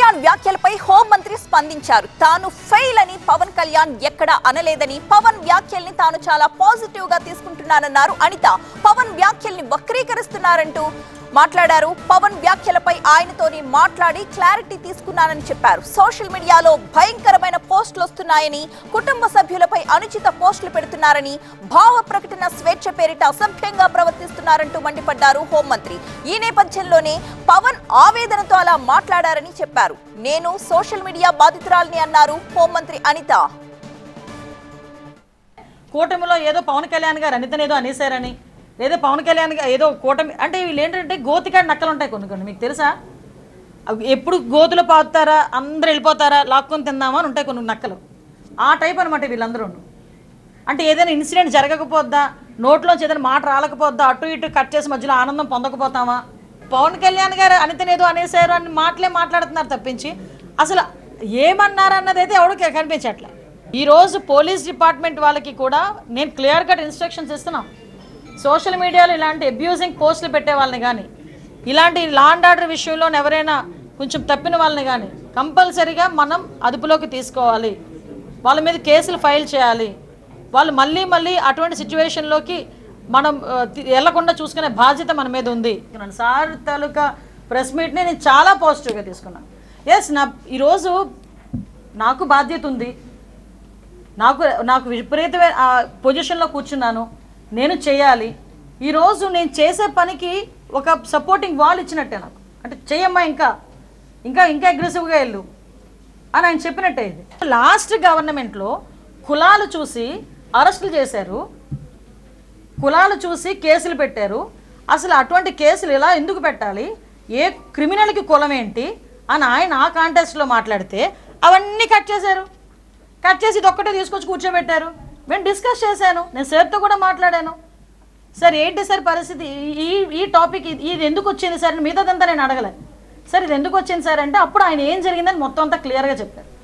కళ్యాణ్ వ్యాఖ్యలపై హోంమంత్రి స్పందించారు తాను ఫెయిల్ అని పవన్ కళ్యాణ్ ఎక్కడా అనలేదని పవన్ వ్యాఖ్యల్ని తాను చాలా పాజిటివ్ గా తీసుకుంటున్నానన్నారు అనిత పవన్ వ్యాఖ్యల్ని వక్రీకరిస్తున్నారంటూ మాట్లాడారు పవన్ వ్యాఖ్యలపై ఆయనతోని మాట్లాడి క్లారిటీ తీసుకున్నానని చెప్పారు సోషల్ మీడియాలో భయంకరమైన పోస్టులు వస్తున్నాయని కుటుంబ సభ్యులపై అనుచిత పోస్టులు పెడుతున్నారని భావ ప్రకటన స్వేచ్ఛ పేరిట అసభ్యంగా ప్రవర్తిస్తున్నారంటూ మండిపడ్డారు హోంమంత్రి ఈ నేపథ్యంలోనే పవన్ ఆవేదనతో అలా మాట్లాడారని చెప్పారు నేను సోషల్ మీడియా బాధితురాలని అన్నారు హోంమంత్రి అనిత కూటమిలో ఏదో పవన్ కళ్యాణ్ గారు అనితని ఏదో అనేసారని లేదా పవన్ కళ్యాణ్ గారు ఏదో కూటమి అంటే వీళ్ళు ఏంటంటే గోతికాడి నక్కలు ఉంటాయి కొన్ని కొన్ని మీకు తెలుసా అవి ఎప్పుడు గోతులు పాతుతారా అందరు వెళ్ళిపోతారా లాక్కొని తిందామా అని ఉంటాయి కొన్ని నక్కలు ఆ టైప్ అనమాట వీళ్ళందరూ అంటే ఏదైనా ఇన్సిడెంట్ జరగకపోద్దా నోట్లోంచి ఏదైనా మాట రాలకపోద్దా అటు ఇటు కట్ చేసి మధ్యలో ఆనందం పొందకపోతామా పవన్ కళ్యాణ్ గారు అనితని ఏదో అనేసారు అని మాటలే మాట్లాడుతున్నారు తప్పించి అసలు ఏమన్నారు అన్నది అయితే ఎవరికి కనిపించట్లే ఈరోజు పోలీస్ డిపార్ట్మెంట్ వాళ్ళకి కూడా నేను క్లియర్ కట్ ఇన్స్ట్రక్షన్స్ ఇస్తున్నాం సోషల్ మీడియాలో ఇలాంటి అబ్యూజింగ్ పోస్టులు పెట్టే వాళ్ళని కానీ ఇలాంటి లా అండ్ ఆర్డర్ విషయంలో ఎవరైనా కొంచెం తప్పిన వాళ్ళని కానీ కంపల్సరీగా మనం అదుపులోకి తీసుకోవాలి వాళ్ళ మీద కేసులు ఫైల్ చేయాలి వాళ్ళు మళ్ళీ మళ్ళీ అటువంటి సిచ్యువేషన్లోకి మనం ఆ, తి- వెళ్లకుండా చూసుకునే బాధ్యత మన మీద ఉంది సార్ తాలూకా ప్రెస్ మీట్ని నేను చాలా పాజిటివ్గా తీసుకున్నాను ఎస్ నా ఈరోజు నాకు బాధ్యత ఉంది నాకు నాకు విపరీతమైన ఆ పొజిషన్లో కూర్చున్నాను నేను చేయాలి ఈరోజు నేను చేసే పనికి ఒక సపోర్టింగ్ వాల్ ఇచ్చినట్టే నాకు అంటే చెయ్యమ్మా ఇంకా ఇంకా ఇంకా అగ్రెసివ్గా వెళ్ళు అని ఆయన చెప్పినట్టే ఇది లాస్ట్ గవర్నమెంట్లో కులాలు చూసి అరెస్టులు చేశారు కులాలు చూసి కేసులు పెట్టారు అసలు అటువంటి కేసులు ఇలా ఎందుకు పెట్టాలి ఏ క్రిమినల్కి కులం ఏంటి అని ఆయన ఆ కాంటెస్ట్లో మాట్లాడితే అవన్నీ కట్ చేశారు కట్ చేసి ఇది ఒక్కటే తీసుకొచ్చి కూర్చోబెట్టారు నేను డిస్కస్ చేశాను నేను సార్తో కూడా మాట్లాడాను సార్ ఏంటి సార్ పరిస్థితి ఈ ఈ టాపిక్ ఇది ఇది ఎందుకు వచ్చింది సార్ మిగతాదంతా నేను అడగలే సార్ ఇది ఎందుకు వచ్చింది సార్ అంటే అప్పుడు ఆయన ఏం జరిగిందని మొత్తం అంతా క్లియర్గా చెప్పారు